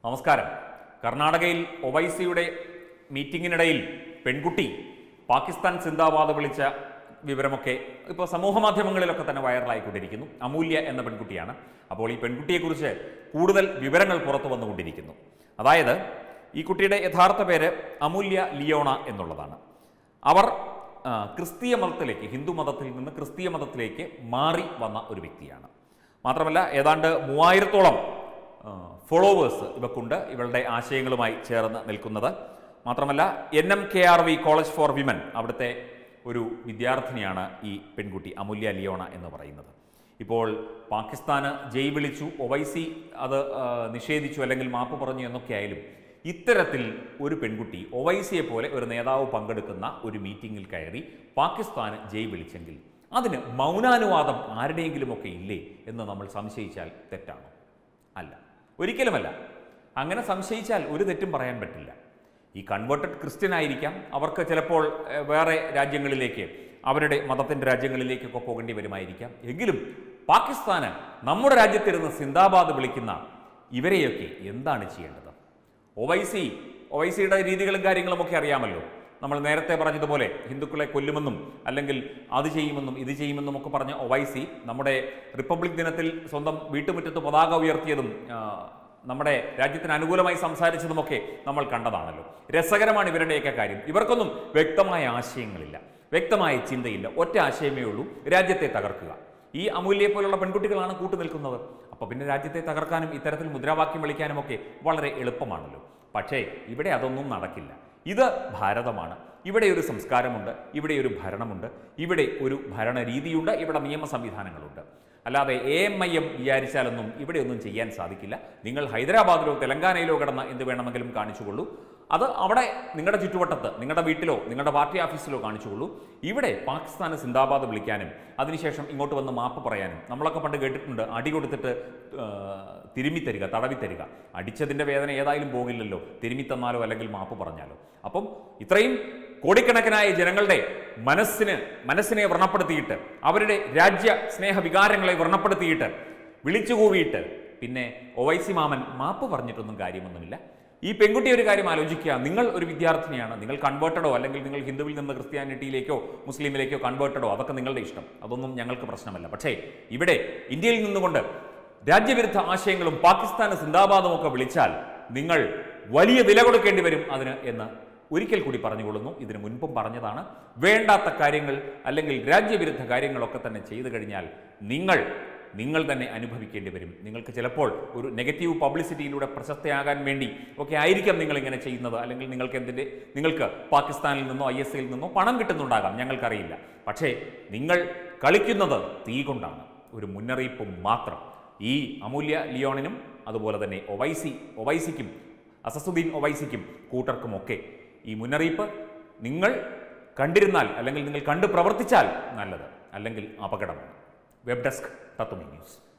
നമസ്കാരം കർണാടകയിൽ ഒവൈസിയുടെ മീറ്റിംഗിനിടയിൽ പെൺകുട്ടി പാകിസ്ഥാൻ സിന്ദാബാദ് വിളിച്ച വിവരമൊക്കെ ഇപ്പോൾ സമൂഹ മാധ്യമങ്ങളിലൊക്കെ തന്നെ വൈറലായിക്കൊണ്ടിരിക്കുന്നു അമൂല്യ എന്ന പെൺകുട്ടിയാണ് അപ്പോൾ ഈ പെൺകുട്ടിയെക്കുറിച്ച് കൂടുതൽ വിവരങ്ങൾ പുറത്തു വന്നുകൊണ്ടിരിക്കുന്നു അതായത് ഈ കുട്ടിയുടെ യഥാർത്ഥ പേര് അമൂല്യ ലിയോണ എന്നുള്ളതാണ് അവർ ആ, ക്രിസ്തീയ മതത്തിലേക്ക് ഹിന്ദു മതത്തിൽ നിന്ന് ക്രിസ്തീയ മതത്തിലേക്ക് മാറി വന്ന ഒരു വ്യക്തിയാണ് മാത്രമല്ല ഏതാണ്ട് മൂവായിരത്തോളം ഫോളോവേഴ്സ് ഇവക്കുണ്ട് ഇവളുടെ ആശയങ്ങളുമായി ചേർന്ന് നിൽക്കുന്നത് മാത്രമല്ല N M K R V college for women അവിടുത്തെ ഒരു വിദ്യാർത്ഥിനിയാണ് ഈ പെൺകുട്ടി അമൂല്യ ലിയോണ എന്ന് പറയുന്നത് ഇപ്പോൾ പാകിസ്ഥാന് ജയ് വിളിച്ചു ഒവൈസി അത് ആ, നിഷേധിച്ചു അല്ലെങ്കിൽ മാപ്പ് പറഞ്ഞു എന്നൊക്കെ ആയാലും ഇത്തരത്തിൽ ഒരു പെൺകുട്ടി ഒവൈസിയെ പോലെ ഒരു നേതാവ് പങ്കെടുക്കുന്ന ഒരു മീറ്റിംഗിൽ കയറി പാകിസ്ഥാന് ജയ് വിളിച്ചെങ്കിൽ അതിന് മൗനാനുവാദം ആരുടെയെങ്കിലുമൊക്കെ ഇല്ലേ എന്ന് നമ്മൾ സംശയിച്ചാൽ തെറ്റാണോ അല്ല ഒരിക്കലുമല്ല അങ്ങനെ സംശയിച്ചാൽ ഒരു തെറ്റും പറയാൻ പറ്റില്ല ഈ കൺവേർട്ടഡ് ക്രിസ്ത്യൻ ആയിരിക്കാം അവർക്ക് ചിലപ്പോൾ ഏഹ്, വേറെ രാജ്യങ്ങളിലേക്ക് അവരുടെ മതത്തിൻ്റെ രാജ്യങ്ങളിലേക്കൊക്കെ പോകേണ്ടി വരുമായിരിക്കാം എങ്കിലും പാകിസ്ഥാന് നമ്മുടെ രാജ്യത്തിരുന്ന് സിന്ദാബാദ് വിളിക്കുന്ന ഇവരെയൊക്കെ എന്താണ് ചെയ്യേണ്ടത് ഒവൈസി ഒവൈസിയുടെ രീതികളും കാര്യങ്ങളും ഒക്കെ അറിയാമല്ലോ നമ്മൾ നേരത്തെ പറഞ്ഞതുപോലെ ഹിന്ദുക്കളെ കൊല്ലുമെന്നും അല്ലെങ്കിൽ അത് ചെയ്യുമെന്നും ഇത് ചെയ്യുമെന്നും ഒക്കെ പറഞ്ഞ ഒവൈസി നമ്മുടെ റിപ്പബ്ലിക് ദിനത്തിൽ സ്വന്തം വീട്ടുമുറ്റത്ത് പതാക ഉയർത്തിയതും ആ, നമ്മുടെ രാജ്യത്തിന് അനുകൂലമായി സംസാരിച്ചതുമൊക്കെ നമ്മൾ കണ്ടതാണല്ലോ രസകരമാണ് ഇവരുടെയൊക്കെ കാര്യം ഇവർക്കൊന്നും വ്യക്തമായ ആശയങ്ങളില്ല വ്യക്തമായ ചിന്തയില്ല ഒറ്റ ആശയമേ ഉള്ളൂ രാജ്യത്തെ തകർക്കുക ഈ അമൂല്യയെ പോലുള്ള പെൺകുട്ടികളാണ് കൂട്ടു നിൽക്കുന്നത് അപ്പോൾ പിന്നെ രാജ്യത്തെ തകർക്കാനും ഇത്തരത്തിൽ മുദ്രാവാക്യം വിളിക്കാനും ഒക്കെ വളരെ എളുപ്പമാണല്ലോ പക്ഷേ ഇവിടെ അതൊന്നും നടക്കില്ല ഇത് ഭാരതമാണ് ഇവിടെ ഒരു സംസ്കാരമുണ്ട് ഇവിടെ ഒരു ഭരണമുണ്ട് ഇവിടെ ഒരു ഭരണരീതിയുണ്ട് ഇവിടെ നിയമ സംവിധാനങ്ങളുണ്ട് അല്ലാതെ എ എം ഐ എം വിചാരിച്ചാലൊന്നും ഇവിടെ ഒന്നും ചെയ്യാൻ സാധിക്കില്ല നിങ്ങൾ ഹൈദരാബാദിലോ തെലങ്കാനയിലോ കിടന്ന് എന്ത് വേണമെങ്കിലും കാണിച്ചുകൊള്ളൂ അത് അവിടെ നിങ്ങളുടെ ചുറ്റുവട്ടത്ത് നിങ്ങളുടെ വീട്ടിലോ നിങ്ങളുടെ പാർട്ടി ഓഫീസിലോ കാണിച്ചുകൊള്ളൂ ഇവിടെ പാകിസ്ഥാന് സിന്ദാബാദ് വിളിക്കാനും അതിനുശേഷം ഇങ്ങോട്ട് വന്ന് മാപ്പ് പറയാനും നമ്മളൊക്കെ പണ്ട് കേട്ടിട്ടുണ്ട് അടി കൊടുത്തിട്ട് ആ, തിരുമ്മി തരിക തടവി തരിക അടിച്ചതിൻ്റെ വേദന ഏതായാലും പോകില്ലല്ലോ തിരുമ്മി തന്നാലോ അല്ലെങ്കിൽ മാപ്പ് പറഞ്ഞാലോ അപ്പം ഇത്രയും കോടിക്കണക്കിനായ ജനങ്ങളുടെ മനസ്സിന് മനസ്സിനെ വ്രണപ്പെടുത്തിയിട്ട് അവരുടെ രാജ്യ സ്നേഹ വികാരങ്ങളെ വ്രണപ്പെടുത്തിയിട്ട് വിളിച്ചുകൂവിയിട്ട് പിന്നെ ഒവൈസി മാമൻ മാപ്പ് പറഞ്ഞിട്ടൊന്നും കാര്യമൊന്നുമില്ല ഈ പെൺകുട്ടി ഒരു കാര്യം ആലോചിക്കുക നിങ്ങൾ ഒരു വിദ്യാർത്ഥിനിയാണ് നിങ്ങൾ കൺവേർട്ടഡോ അല്ലെങ്കിൽ നിങ്ങൾ ഹിന്ദുവിൽ നിന്ന് ക്രിസ്ത്യാനിറ്റിയിലേക്കോ മുസ്ലിമിലേക്കോ കൺവേർട്ടഡോ അതൊക്കെ നിങ്ങളുടെ ഇഷ്ടം അതൊന്നും ഞങ്ങൾക്ക് പ്രശ്നമല്ല പക്ഷേ ഇവിടെ ഇന്ത്യയിൽ നിന്നുകൊണ്ട് രാജ്യവിരുദ്ധ ആശയങ്ങളും പാകിസ്ഥാന് സിന്ദാബാദും ഒക്കെ വിളിച്ചാൽ നിങ്ങൾ വലിയ വില കൊടുക്കേണ്ടി വരും അതിന് എന്ന് ഒരിക്കൽ കൂടി പറഞ്ഞുകൊള്ളുന്നു ഇതിനു മുൻപും പറഞ്ഞതാണ് വേണ്ടാത്ത കാര്യങ്ങൾ അല്ലെങ്കിൽ രാജ്യവിരുദ്ധ കാര്യങ്ങളൊക്കെ തന്നെ ചെയ്തു കഴിഞ്ഞാൽ നിങ്ങൾ നിങ്ങൾ തന്നെ അനുഭവിക്കേണ്ടി വരും നിങ്ങൾക്ക് ചിലപ്പോൾ ഒരു നെഗറ്റീവ് പബ്ലിസിറ്റിയിലൂടെ പ്രശസ്തയാകാൻ വേണ്ടി ഒക്കെ ആയിരിക്കാം നിങ്ങൾ ഇങ്ങനെ ചെയ്യുന്നത് അല്ലെങ്കിൽ നിങ്ങൾക്ക് എന്തിൻ്റെ നിങ്ങൾക്ക് പാകിസ്ഥാനിൽ നിന്നോ ഐ എസ് ഐയിൽ നിന്നോ പണം കിട്ടുന്നുണ്ടാകാം ഞങ്ങൾക്കറിയില്ല പക്ഷേ നിങ്ങൾ കളിക്കുന്നത് തീ കൊണ്ടാണ് ഒരു മുന്നറിയിപ്പ് മാത്രം ഈ അമൂല്യ ലിയോണിനും അതുപോലെ തന്നെ ഒവൈസി ഒവൈസിക്കും അസസുദ്ദീൻ ഒവൈസിക്കും കൂട്ടർക്കുമൊക്കെ ഈ മുന്നറിയിപ്പ് നിങ്ങൾ കണ്ടിരുന്നാൽ അല്ലെങ്കിൽ നിങ്ങൾ കണ്ടു പ്രവർത്തിച്ചാൽ നല്ലത് അല്ലെങ്കിൽ അപകടമാണ് വെബ് ഡെസ്ക് തത്വമി ന്യൂസ്